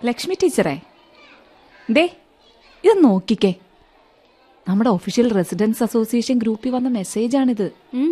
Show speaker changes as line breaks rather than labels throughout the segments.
ലക്ഷ്മി ടീച്ചറേ ദേ ഇത് നോക്കിക്കേ നമ്മുടെ ഒഫീഷ്യൽ റെസിഡൻസ് അസോസിയേഷൻ ഗ്രൂപ്പിൽ വന്ന മെസ്സേജാണിത്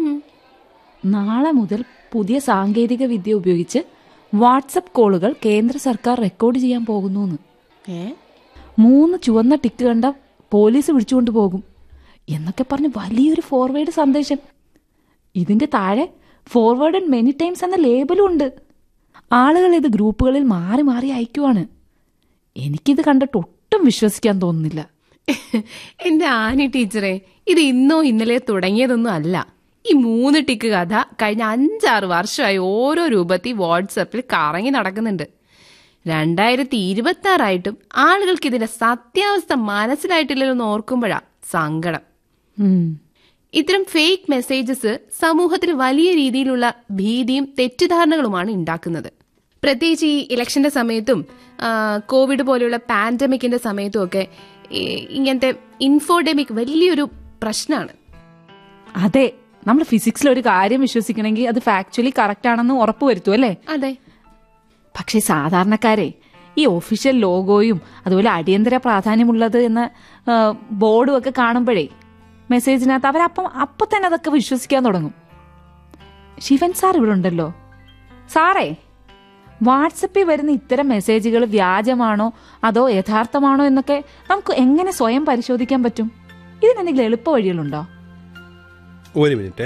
നാളെ മുതൽ പുതിയ സാങ്കേതിക വിദ്യ ഉപയോഗിച്ച് വാട്സപ്പ് കോളുകൾ കേന്ദ്ര സർക്കാർ റെക്കോർഡ് ചെയ്യാൻ പോകുന്നു
ഏ
മൂന്ന് ചുവന്ന ടിക്ക് കണ്ട പോലീസ് പിടിച്ചുകൊണ്ട് പോകും എന്നൊക്കെ പറഞ്ഞ് വലിയൊരു ഫോർവേഡ് സന്ദേശം ഇതിന്റെ താഴെ ഫോർവേഡ് ആൻഡ് മെനി ടൈംസ് എന്ന ലേബലും ഉണ്ട് ആളുകൾ ഇത് ഗ്രൂപ്പുകളിൽ മാറി മാറി അയക്കുവാണ് എനിക്കിത് കണ്ടിട്ട് ഒട്ടും വിശ്വസിക്കാൻ തോന്നുന്നില്ല
എന്റെ ആനി ടീച്ചറെ ഇത് ഇന്നോ ഇന്നലെ തുടങ്ങിയതൊന്നും അല്ല ഈ മൂന്ന് ടിക്ക് കഥ കഴിഞ്ഞ അഞ്ചാറ് വർഷമായി ഓരോ രൂപത്തിൽ വാട്സപ്പിൽ കറങ്ങി നടക്കുന്നുണ്ട് രണ്ടായിരത്തി ഇരുപത്തി ആറായിട്ടും ആളുകൾക്ക് ഇതിന്റെ സത്യാവസ്ഥ മനസ്സിലായിട്ടില്ലല്ലോ എന്ന് ഓർക്കുമ്പോഴാ സങ്കടം
ഉം.
ഇത്തരം ഫേക്ക് മെസ്സേജസ് സമൂഹത്തിൽ വലിയ രീതിയിലുള്ള ഭീതിയും തെറ്റിദ്ധാരണകളുമാണ് ഉണ്ടാക്കുന്നത് പ്രത്യേകിച്ച് ഈ ഇലക്ഷന്റെ സമയത്തും ആ, കോവിഡ് പോലെയുള്ള പാൻഡമിക്കിന്റെ സമയത്തും ഒക്കെ ഈ ഇങ്ങനത്തെ ഇൻഫോഡെമിക് വലിയൊരു പ്രശ്നമാണ്
അതെ നമ്മൾ ഫിസിക്സിൽ ഒരു കാര്യം വിശ്വസിക്കണമെങ്കിൽ അത് ഫാക്ച്വലി കറക്റ്റ് ആണെന്ന് ഉറപ്പുവരുത്തും അല്ലേ
അതെ
പക്ഷേ സാധാരണക്കാരെ ഈ ഒഫീഷ്യൽ ലോഗോയും അതുപോലെ അടിയന്തര പ്രാധാന്യമുള്ളത് എന്ന ആ, ബോർഡും ഒക്കെ കാണുമ്പോഴേ മെസ്സേജിനകത്ത് അവരപ്പം അപ്പം തന്നെ അതൊക്കെ വിശ്വസിക്കാൻ തുടങ്ങും ശിവൻ സാർ ഇവിടെ ഉണ്ടല്ലോ സാറേ വാട്സപ്പിൽ വരുന്ന ഇത്തരം മെസ്സേജുകൾ വ്യാജമാണോ അതോ യഥാർത്ഥമാണോ എന്നൊക്കെ നമുക്ക് എങ്ങനെ സ്വയം പരിശോധിക്കാൻ പറ്റും ഇതിനെന്തെങ്കിലും എളുപ്പ വഴികളുണ്ടോ
ഒരു മിനിറ്റ്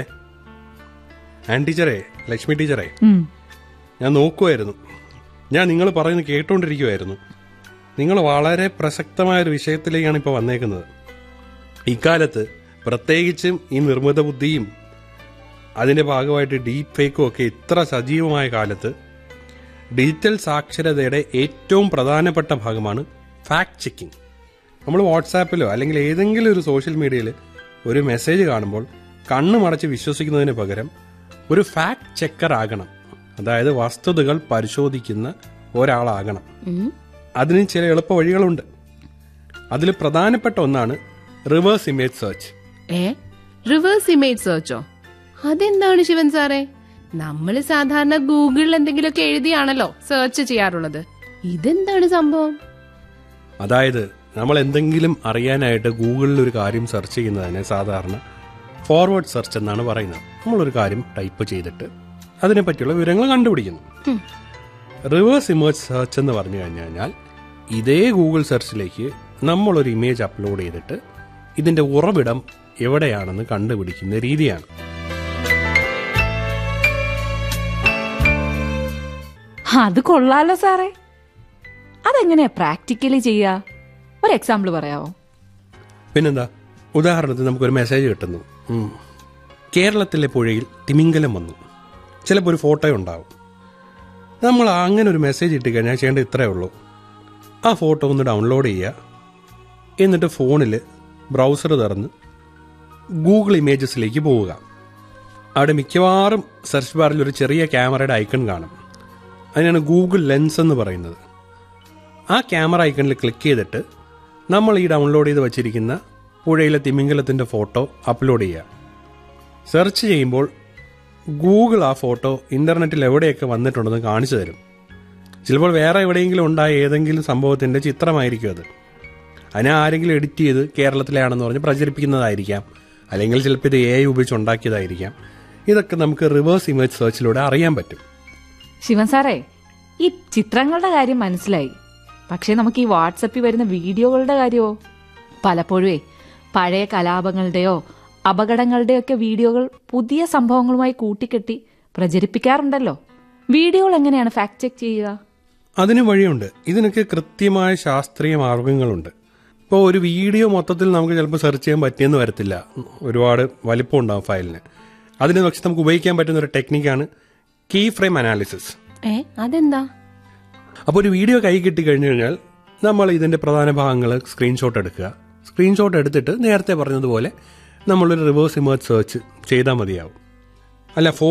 ആൻ ടീച്ചറേ ലക്ഷ്മി ടീച്ചറേ
ഉം.
ഞാൻ നോക്കുമായിരുന്നു ഞാൻ നിങ്ങൾ പറയുന്നത് കേട്ടുകൊണ്ടിരിക്കുമായിരുന്നു നിങ്ങൾ വളരെ പ്രസക്തമായ ഒരു വിഷയത്തിലേക്കാണ് ഇപ്പോൾ വന്നേക്കുന്നത് ഇക്കാലത്ത് പ്രത്യേകിച്ചും ഈ നിർമ്മിത ബുദ്ധിയും അതിൻ്റെ ഭാഗമായിട്ട് ഡീപ് ഫേക്കും ഒക്കെ ഇത്ര സജീവമായ കാലത്ത് ഡിജിറ്റൽ സാക്ഷരതയുടെ ഏറ്റവും പ്രധാനപ്പെട്ട ഭാഗമാണ് ഫാക്ട് ചെക്കിംഗ് നമ്മൾ വാട്സാപ്പിലോ അല്ലെങ്കിൽ ഏതെങ്കിലും ഒരു സോഷ്യൽ മീഡിയയിൽ ഒരു മെസ്സേജ് കാണുമ്പോൾ കണ്ണു മടച്ച് വിശ്വസിക്കുന്നതിന് പകരം ഒരു ഫാക്ട് ചെക്കർ ആകണം അതായത് വസ്തുതകൾ പരിശോധിക്കുന്ന ഒരാളാകണം
ഉം.
അതിന് ചില എളുപ്പ വഴികളുണ്ട് അതിൽ പ്രധാനപ്പെട്ട ഒന്നാണ് റിവേഴ്സ് ഇമേജ് സെർച്ച്
ഏ റിവേഴ്സ് ഇമേജ് സെർച്ചോ അതെന്താണ് ശിവൻ സാറേ നമ്മൾ സാധാരണ ഗൂഗിളിൽ എന്തെങ്കിലുമൊക്കെ എഴുതിയാണല്ലോ സെർച്ച് ചെയ്യാറുള്ളത് ഇതെന്താണ് സംഭവം
അതായത് നമ്മൾ എന്തെങ്കിലും അറിയാനായിട്ട് ഗൂഗിളിൽ ഒരു കാര്യം സെർച്ച് ചെയ്യുന്നതിനെ സാധാരണ ഫോർവേഡ് സെർച്ച് എന്നാണ് പറയുന്നത് നമ്മളൊരു കാര്യം ടൈപ്പ് ചെയ്തിട്ട് അതിനെപ്പറ്റിയുള്ള വിവരങ്ങൾ കണ്ടുപിടിക്കുന്നു റിവേഴ്സ് ഇമേജ് സെർച്ച് എന്ന് പറഞ്ഞു കഴിഞ്ഞു കഴിഞ്ഞാൽ ഇതേ ഗൂഗിൾ സെർച്ചിലേക്ക് നമ്മളൊരു ഇമേജ് അപ്ലോഡ് ചെയ്തിട്ട് ഇതിന്റെ ഉറവിടം എവിടെയാണെന്ന് കണ്ടുപിടിക്കുന്ന രീതിയാണ്
അത് കൊള്ളാലോ സാറേ അതെങ്ങനെയാ പ്രാക്ടിക്കലി ചെയ്യാ ഒരു എക്സാമ്പിൾ പറയാവോ
പിന്നെന്താ ഉദാഹരണത്തിന് നമുക്കൊരു മെസ്സേജ് കിട്ടുന്നു ഉം. കേരളത്തിലെ പുഴയിൽ തിമിംഗലം വന്നു ചിലപ്പോൾ ഒരു ഫോട്ടോ ഉണ്ടാവും നമ്മൾ അങ്ങനെ ഒരു മെസ്സേജ് ഇട്ട് കഴിഞ്ഞാൽ ചെയ്യേണ്ടത് ഇത്രയേ ഉള്ളൂ ആ ഫോട്ടോ ഒന്ന് ഡൗൺലോഡ് ചെയ്യുക എന്നിട്ട് ഫോണിൽ ബ്രൗസർ തുറന്ന് ഗൂഗിൾ ഇമേജസിലേക്ക് പോവുക അവിടെ മിക്കവാറും സെർച്ച് ബാറിൽ ഒരു ചെറിയ ക്യാമറയുടെ ഐക്കൺ കാണും അതിനാണ് ഗൂഗിൾ ലെൻസ് എന്ന് പറയുന്നത് ആ ക്യാമറ ഐക്കണിൽ ക്ലിക്ക് ചെയ്തിട്ട് നമ്മൾ ഈ ഡൗൺലോഡ് ചെയ്ത് വച്ചിരിക്കുന്ന പുഴയിലെ തിമിംഗലത്തിൻ്റെ ഫോട്ടോ അപ്ലോഡ് ചെയ്യുക സെർച്ച് ചെയ്യുമ്പോൾ ഗൂഗിൾ ആ ഫോട്ടോ ഇൻ്റർനെറ്റിൽ എവിടെയൊക്കെ വന്നിട്ടുണ്ടെന്ന് കാണിച്ചു തരും ചിലപ്പോൾ വേറെ എവിടെയെങ്കിലും ഉണ്ടായ ഏതെങ്കിലും സംഭവത്തിൻ്റെ ചിത്രമായിരിക്കും അത് അതിനെ ആരെങ്കിലും എഡിറ്റ് ചെയ്ത് കേരളത്തിലാണെന്ന് പറഞ്ഞ് പ്രചരിപ്പിക്കുന്നതായിരിക്കാം അല്ലെങ്കിൽ ചിലപ്പോൾ ഇത് എ ഐ ഉപയോഗിച്ച് ഉണ്ടാക്കിയതായിരിക്കാം ഇതൊക്കെ നമുക്ക് റിവേഴ്സ് ഇമേജ് സെർച്ചിലൂടെ അറിയാൻ പറ്റും
ശിവൻ സാറേ ഈ ചിത്രങ്ങളുടെ കാര്യം മനസ്സിലായി പക്ഷേ നമുക്ക് ഈ വാട്സപ്പിൽ വരുന്ന വീഡിയോകളുടെ കാര്യമോ പലപ്പോഴേ പഴയ കലാപങ്ങളുടെയോ അപകടങ്ങളുടെയോ ഒക്കെ വീഡിയോകൾ പുതിയ സംഭവങ്ങളുമായി കൂട്ടിക്കെട്ടി പ്രചരിപ്പിക്കാറുണ്ടല്ലോ വീഡിയോകൾ എങ്ങനെയാണ് ഫാക്ട് ചെക്ക് ചെയ്യുക
അതിന് വഴിയുണ്ട് ഇതിനൊക്കെ കൃത്യമായ ശാസ്ത്രീയ മാർഗങ്ങളുണ്ട് ഇപ്പോൾ ഒരു വീഡിയോ മൊത്തത്തിൽ നമുക്ക് ചിലപ്പോൾ സെർച്ച് ചെയ്യാൻ പറ്റിയെന്ന് വരത്തില്ല ഒരുപാട് വലിപ്പം ഉണ്ടാവും ഫയലിന് അതിന് പക്ഷെ നമുക്ക് ഉപയോഗിക്കാൻ പറ്റുന്ന ഒരു ടെക്നിക്കാണ് കീ ഫ്രെയിം അനാലിസിസ്
ഏ അതെന്താ
അപ്പോൾ ഒരു വീഡിയോ കൈ കിട്ടി കഴിഞ്ഞു കഴിഞ്ഞാൽ നമ്മൾ ഇതിന്റെ പ്രധാന ഭാഗങ്ങൾ സ്ക്രീൻഷോട്ട് എടുക്കുക സ്ക്രീൻഷോട്ട് എടുത്തിട്ട് നേരത്തെ പറഞ്ഞതുപോലെ നമ്മളൊരു റിവേഴ്സ് ഇമേജ് സെർച്ച് ചെയ്താൽ മതിയാവും അല്ല